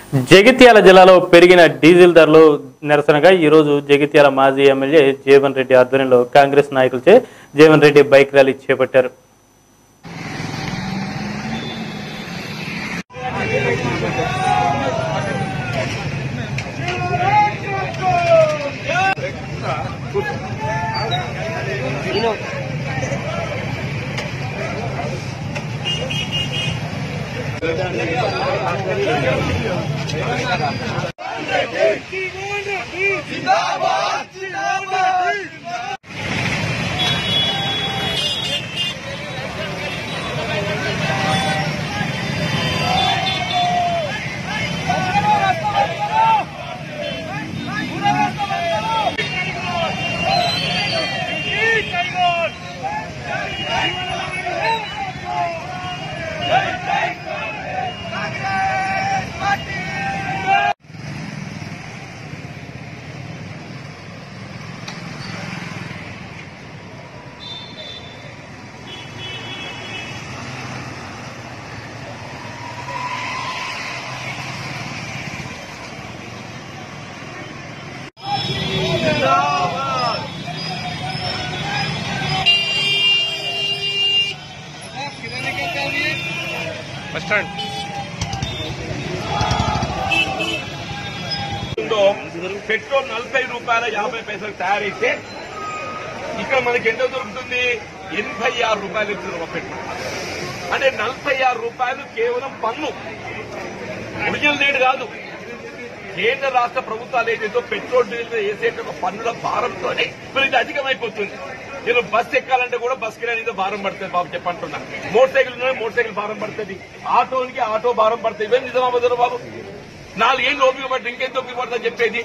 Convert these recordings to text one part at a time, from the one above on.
జగిత్యాల జిల్లాలో పెరిగిన డీజిల్ ధరలు నిరసనగా ఈరోజు జగిత్యాల మాజీ ఎమ్మెల్యే జీవన్ రెడ్డి ఆధ్వర్యంలో కాంగ్రెస్ నాయకులచే జీవన్ రెడ్డి బైక్ ర్యాలీ చేపట్టారు ఉందో పెట్రోల్ నలభై రూపాయల యాభై పైసలు తయారైతే ఇక్కడ మనకి ఎంత దొరుకుతుంది ఎనభై ఆరు రూపాయలు ఇస్తుంది ఒక పెట్రోల్ అంటే నలభై ఆరు రూపాయలు కేవలం పన్ను ఒరిజినల్ రేట్ కాదు కేంద్ర రాష్ట్ర ప్రభుత్వాలు ఏదైతే పెట్రోల్ డీజిల్ వేసే ఒక పన్నుల భారంతోనే వీళ్ళకి అధికమైపోతుంది నేను బస్ ఎక్కాలంటే కూడా బస్ కిరాయి భారం పడుతుంది బాబు చెప్పంటున్నా మోటార్ సైకిల్ ఉన్నాయి మోటార్ సైకిల్ భారం పడుతుంది ఆటోనికి ఆటో భారం పడుతుంది ఇవేం నిజమా బాబు నాలుగేళ్ళు ఓపిక పట్టి ఇంకేం ఓపిక పడుతుంది చెప్పేది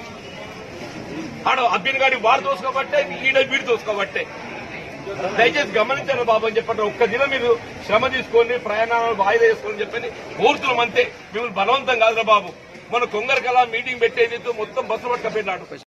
ఆడ అబ్బిన గాడి వాడు దోసుకోబట్టే ఈడ వీడు దోసుకోబట్టే దయచేసి గమనించారు బాబు అని చెప్పండి ఒక్క దినం మీరు శ్రమ తీసుకొని ప్రయాణాలు వాయిదా చేసుకొని చెప్పని కోరుతున్నాం అంతే మిమ్మల్ని బలవంతం కాదురా బాబు మన కొంగరకలా మీటింగ్ పెట్టేది మొత్తం బస్సు పట్టుకపోయినాడు